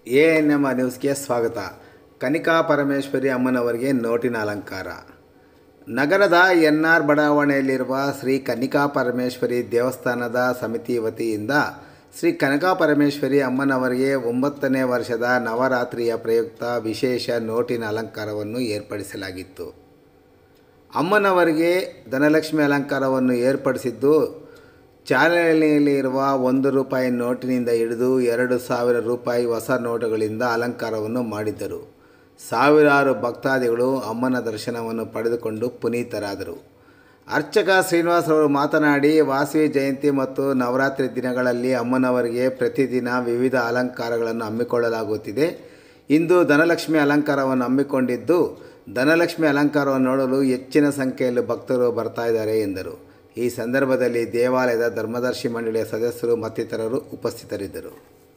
A N M ನ್ಯೂಸ್ಗೆ ಸ್ವಾಗತ ಕನಿಕಾ ಪರಮೇಶ್ವರಿ ಅಮ್ಮನವರಿಗೆ ನೋಟಿನ ಅಲಂಕಾರ ನಗರದ ಎನ್ ಆರ್ ಬಡಾವಣೆಯಲ್ಲಿರುವ ಶ್ರೀ ಕನಿಕಾ ಪರಮೇಶ್ವರಿ ದೇವಸ್ಥಾನದ ಸಮಿತಿ ವತಿಯಿಂದ ಶ್ರೀ ಕನಕಾ ಪರಮೇಶ್ವರಿ ಅಮ್ಮನವರಿಗೆ ಒಂಬತ್ತನೇ ವರ್ಷದ ನವರಾತ್ರಿಯ ಪ್ರಯುಕ್ತ ವಿಶೇಷ ನೋಟಿನ ಅಲಂಕಾರವನ್ನು ಏರ್ಪಡಿಸಲಾಗಿತ್ತು ಅಮ್ಮನವರಿಗೆ ಧನಲಕ್ಷ್ಮಿ ಅಲಂಕಾರವನ್ನು ಏರ್ಪಡಿಸಿದ್ದು ಚಾಲನೆಯಲ್ಲಿ ಇರುವ ಒಂದು ರೂಪಾಯಿ ನೋಟಿನಿಂದ ಹಿಡಿದು ಎರಡು ಸಾವಿರ ರೂಪಾಯಿ ಹೊಸ ನೋಟುಗಳಿಂದ ಅಲಂಕಾರವನ್ನು ಮಾಡಿದ್ದರು ಸಾವಿರಾರು ಭಕ್ತಾದಿಗಳು ಅಮ್ಮನ ದರ್ಶನವನ್ನು ಪಡೆದುಕೊಂಡು ಪುನೀತರಾದರು ಅರ್ಚಕ ಶ್ರೀನಿವಾಸ್ ಅವರು ಮಾತನಾಡಿ ವಾಸವಿ ಜಯಂತಿ ಮತ್ತು ನವರಾತ್ರಿ ದಿನಗಳಲ್ಲಿ ಅಮ್ಮನವರಿಗೆ ಪ್ರತಿದಿನ ವಿವಿಧ ಅಲಂಕಾರಗಳನ್ನು ಹಮ್ಮಿಕೊಳ್ಳಲಾಗುತ್ತಿದೆ ಇಂದು ಧನಲಕ್ಷ್ಮಿ ಅಲಂಕಾರವನ್ನು ಹಮ್ಮಿಕೊಂಡಿದ್ದು ಧನಲಕ್ಷ್ಮಿ ಅಲಂಕಾರವನ್ನು ನೋಡಲು ಹೆಚ್ಚಿನ ಸಂಖ್ಯೆಯಲ್ಲಿ ಭಕ್ತರು ಬರ್ತಾ ಇದ್ದಾರೆ ಎಂದರು ಈ ಸಂದರ್ಭದಲ್ಲಿ ದೇವಾಲಯದ ಧರ್ಮದರ್ಶಿ ಮಂಡಳಿಯ ಸದಸ್ಯರು ಮತ್ತಿತರರು ಉಪಸ್ಥಿತರಿದ್ದರು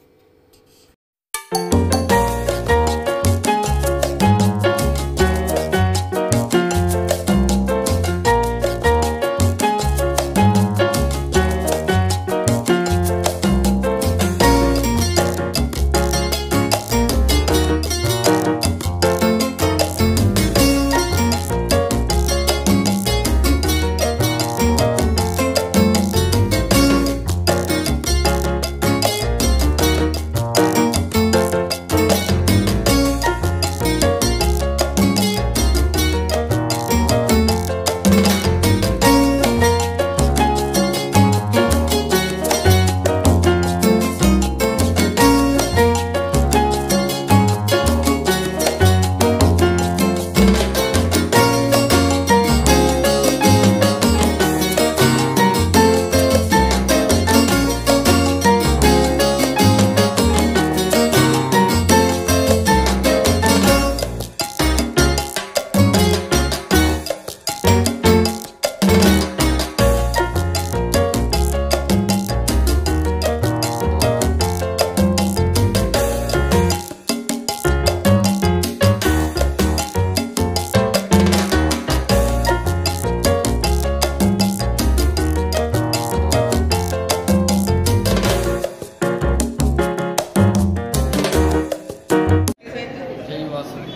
ಜೈ ವಾಸವಿ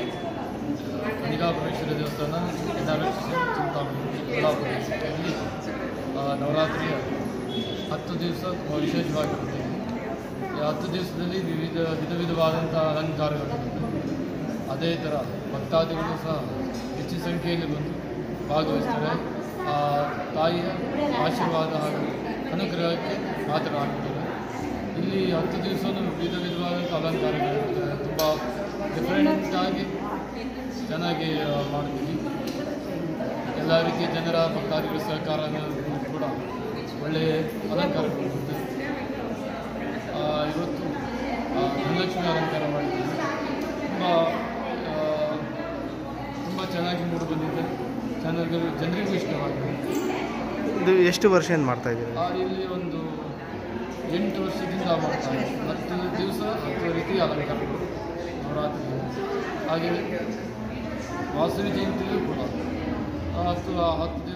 ಕನಿಕಾಪರಮೇಶ್ವರ ದೇವಸ್ಥಾನ ಎನ್ಆರ್ಎಸ್ ಚಿಂತಾಮಣಿ ಕೊಲ್ಲಾಪುರ ಇಲ್ಲಿ ಆ, ನವರಾತ್ರಿಯ ಹತ್ತು ದಿವಸ ತುಂಬ ವಿಶೇಷವಾಗಿರುತ್ತದೆ ಈ ಹತ್ತು ದಿವಸದಲ್ಲಿ ವಿವಿಧ ವಿಧ ವಿಧವಾದಂಥ ಅಲಂಕಾರಗಳಿರುತ್ತೆ ಅದೇ ಥರ ಭಕ್ತಾದಿಗಳು ಸಹ ಹೆಚ್ಚಿನ ಸಂಖ್ಯೆಯಲ್ಲಿ ಬಂದು ಭಾಗವಹಿಸ್ತಾರೆ ಆ ತಾಯಿಯ ಆಶೀರ್ವಾದ ಹಾಗೂ ಅನುಗ್ರಹಕ್ಕೆ ಪಾತ್ರರಾಗುತ್ತಾರೆ ಇಲ್ಲಿ ಹತ್ತು ದಿವಸನೂ ವಿಧ ವಿಧವಾದಂಥ ಅಲಂಕಾರಗಳಿರುತ್ತೆ ತುಂಬ ಡಿಫ್ರೆಂಟಾಗಿ ಚೆನ್ನಾಗಿ ಆ, ಮಾಡ್ತೀವಿ ಎಲ್ಲ ರೀತಿಯ ಜನರ ಭಕ್ತಾದಿಗಳ ಸಹಕಾರ ಕೂಡ ಒಳ್ಳೆಯ ಅಲಂಕಾರಗಳಿರುತ್ತೆ ಆ, ಇವತ್ತು ಆ, ಧನಲಕ್ಷ್ಮಿ ಅಲಂಕಾರ ಮಾಡಿದ್ದೀವಿ ತುಂಬ ತುಂಬ ಚೆನ್ನಾಗಿ ಮೂಡಿ ಬಂದಿದೆ ಜನರಿಗೆ ಜನರಿಗೂ ಇಷ್ಟವಾಗಿದೆ ಇದು ಎಷ್ಟು ವರ್ಷದಿಂದ ಮಾಡ್ತಾ ಇದ್ದೀರಿ ಆ, ಇಲ್ಲಿ ಒಂದು ಎಂಟು ವರ್ಷದಿಂದ ಮಾಡ್ತಾರೆ ಹತ್ತು ದಿವಸ ಹತ್ತು ರೀತಿಯ ಅಲಂಕಾರಗಳು ನವರಾತ್ರಿ ಹಾಗೆ ವಾಸವಿ ಜಯಂತಿಯೂ ಕೂಡ ಆ ಹತ್ತು ಆ ಹತ್ತು ದಿವಸ